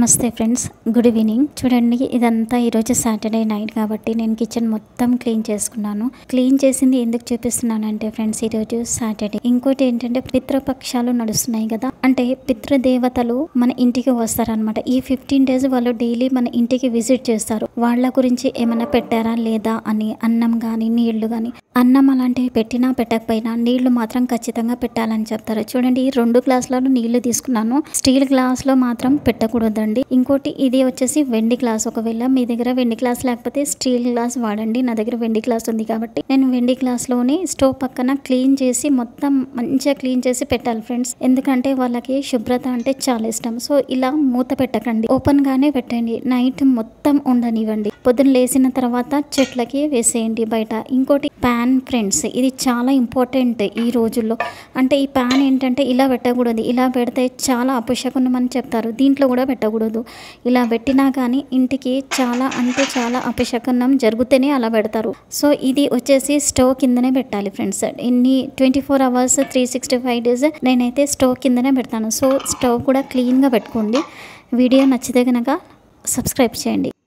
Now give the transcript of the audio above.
నమస్తే friends good evening చూడండి ఇదంతా ఈరోజు సాటర్డే నైట్ కాబట్టి నేను కిచెన్ మొత్తం క్లీన్ చేసుకున్నాను క్లీన్ చేసింది ఎందుకు చూపిస్తున్నానంటే ఫ్రెండ్స్ ఈరోజు సాటర్డే ఇంకోటి ఏంటంటే పితృపక్షాలు నడుస్తున్నాయి కదా అంటే పితృదేవతలు మన ఇంటికి వస్తారనమాట ఈ ఫిఫ్టీన్ డేస్ వాళ్ళు డైలీ మన ఇంటికి విజిట్ చేస్తారు వాళ్ళ గురించి ఏమైనా పెట్టారా లేదా అని అన్నం కానీ నీళ్లు కానీ అన్నం అలాంటివి పెట్టినా పెట్టకపోయినా నీళ్లు మాత్రం ఖచ్చితంగా పెట్టాలని చెప్తారు చూడండి ఈ రెండు గ్లాసులలో నీళ్లు తీసుకున్నాను స్టీల్ గ్లాస్ లో మాత్రం పెట్టకూడదండి ఇంకోటి ఇది వచ్చేసి వెండి గ్లాస్ ఒకవేళ మీ దగ్గర వెండి గ్లాస్ లేకపోతే స్టీల్ గ్లాస్ వాడండి నా దగ్గర వెండి గ్లాస్ ఉంది కాబట్టి నేను వెండి గ్లాస్ లోని స్టవ్ పక్కన క్లీన్ చేసి మొత్తం మంచిగా క్లీన్ చేసి పెట్టాలి ఫ్రెండ్స్ ఎందుకంటే వాళ్ళకి శుభ్రత అంటే చాలా ఇష్టం సో ఇలా మూత పెట్టకండి ఓపెన్ గానే పెట్టండి నైట్ మొత్తం ఉండనివ్వండి పొద్దున్న లేచిన తర్వాత చెట్లకి వేసేయండి బయట ఇంకోటి ప్యాన్ ఫ్రెండ్స్ ఇది చాలా ఇంపార్టెంట్ ఈ రోజుల్లో అంటే ఈ ప్యాన్ ఏంటంటే ఇలా పెట్టకూడదు ఇలా పెడితే చాలా అపశకునం అని చెప్తారు దీంట్లో కూడా పెట్టకూడదు ఇలా పెట్టినా కానీ ఇంటికి చాలా అంటే చాలా అపశకునం జరుగుతూనే అలా పెడతారు సో ఇది వచ్చేసి స్టవ్ కిందనే పెట్టాలి ఫ్రెండ్స్ ఎన్ని twenty four hours three sixty five days నేనైతే స్టవ్ కిందనే పెడతాను సో స్టవ్ కూడా క్లీన్గా పెట్టుకోండి వీడియో నచ్చితే కనుక సబ్స్క్రైబ్ చేయండి